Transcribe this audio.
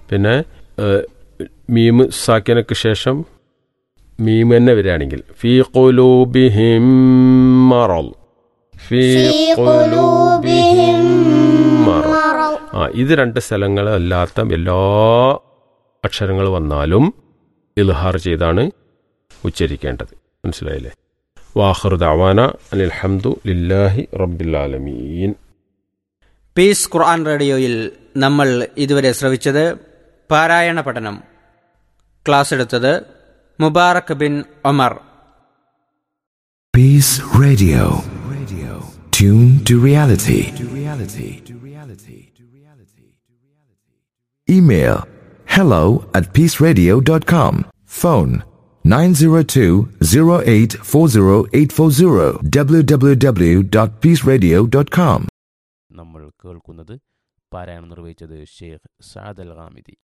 പിന്നെ ഏഹ്, മീമ് സാക്കിനക്ക് ശേഷം മീമ് തന്നെ വരികയാണെങ്കിൽ ഫീ ഖുലൂബിഹിം മറൽ ഫീ ഖുലൂബിഹിം മറൽ ആ ഇത് രണ്ട് സ്ഥലങ്ങളല്ലാത്ത എല്ലാ അക്ഷരങ്ങൾ വന്നാലും ഇൽഹാർ ചെയ്താണ് ഉച്ചരിക്കേണ്ടത് മനസ്സിലായില്ലേ വാഹർ ദവാന അനിൽഹംദു ലില്ലാഹി റബ്ബിൽ പീസ് ഖുർആൻ റേഡിയോയിൽ നമ്മൾ ഇതുവരെ ശ്രവിച്ചത് പാരായണ പഠനം ക്ലാസ് എടുത്തത് Mubarak bin Omar Peace Radio. Radio. Tune to reality. To reality. To reality. To reality. Email hello at peaceradio.com. Phone 902-0840840 www.peaceradio.com. നമ്മൾ കേൾക്കുന്നത് പാരായണം നിർവഹിച്ചത് ഷെയ്ഖ് സാദ് അൽ ഹാമിദി